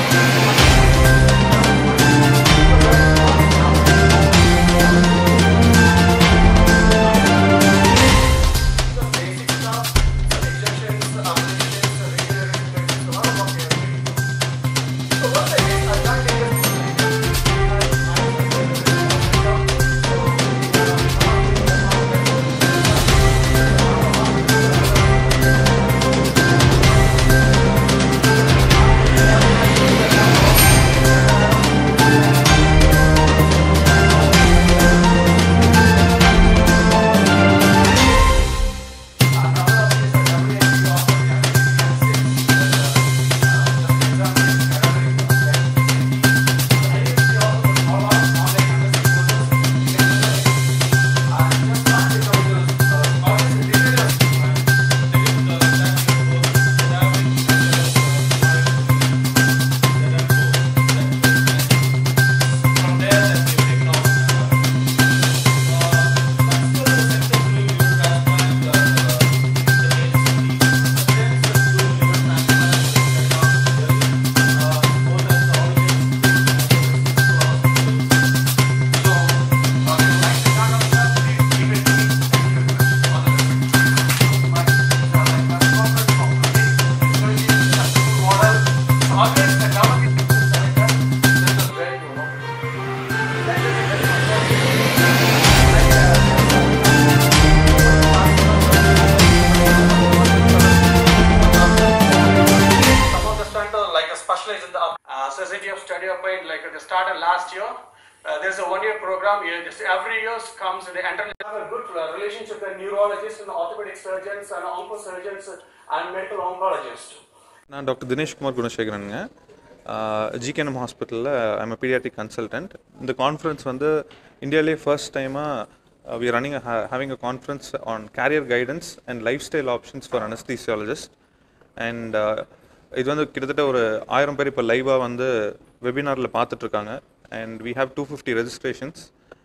Some of the center like a specialize in the uh, Society of Study of Pain, like they started last year. Uh, there's a one-year program. Here, just every year comes the enter have a good uh, relationship with neurologists and orthopedic surgeons and oncosurgeons and medical oncologists. நான் doctor Dinesh Kumar குணசேகரனுங்க GKM ஹாஸ்பிட்டலில் I'm a paediatric consultant இந்த conference வந்து இந்தியாவிலே first டைமாக we running having a conference on career guidance and lifestyle options for anaesthesiologist and இது வந்து கிட்டத்தட்ட ஒரு ஆயிரம் பேர் இப்போ லைவாக வந்து வெபினாரில் பார்த்துட்ருக்காங்க and we have two fifty registrations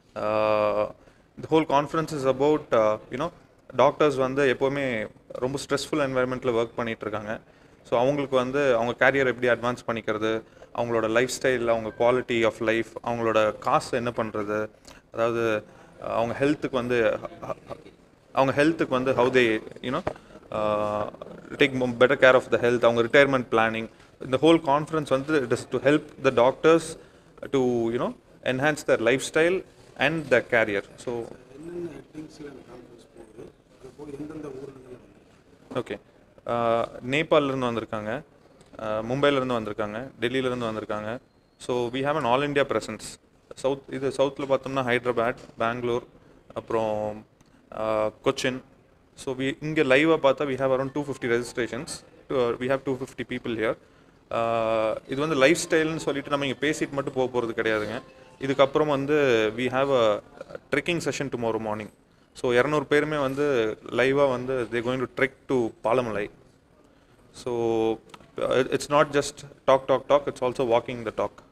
the whole conference is about you know doctors வந்து எப்போவுமே ரொம்ப ஸ்ட்ரெஸ்ஃபுல் என்வாயர்மெண்ட்டில் ஒர்க் பண்ணிட்டு இருக்காங்க ஸோ அவங்களுக்கு வந்து அவங்க கேரியர் எப்படி அட்வான்ஸ் பண்ணிக்கிறது அவங்களோட லைஃப் ஸ்டைல் அவங்க குவாலிட்டி ஆஃப் லைஃப் அவங்களோட காசு என்ன பண்ணுறது அதாவது அஹ், அவங்க ஹெல்த்துக்கு வந்து அவங்க ஹெல்த்துக்கு வந்து how they you know take better care of the health அவங்க ரிட்டையர்மெண்ட் பிளானிங் இந்த ஹோல் கான்ஃபரன்ஸ் வந்து it is to help the doctors to you know enhance their lifestyle and the career so என்னென்ன ஹெட்டிங்ஸில் அந்த கான்ஃபரன்ஸ் போகுது அது போக எந்தெந்த ஊர்லேருந்து ஓகே நேபாளிலேருந்து வந்திருக்காங்க அஹ், மும்பைலேருந்து வந்திருக்காங்க டெல்லியிலேருந்து வந்திருக்காங்க so we have an all India presence south இது சவுத்தில் பார்த்தோம்னா ஹைதராபாத் பெங்களூர் அப்புறம் கொச்சின் ஸோ வி இங்கே லைவாக பார்த்தா we have around two fifty registrations we have two fifty people here இது வந்து லைஃப் ஸ்டைல்னு சொல்லிட்டு நம்ம இங்கே பேசிட்டு மட்டும் போக போகிறது கிடையாதுங்க இதுக்கப்புறம் வந்து we have a trekking session tomorrow morning so இரநூறு பேருமே வந்து லைவாக வந்து they going to trek to Palamalai so it's not just talk talk talk it's also walking the talk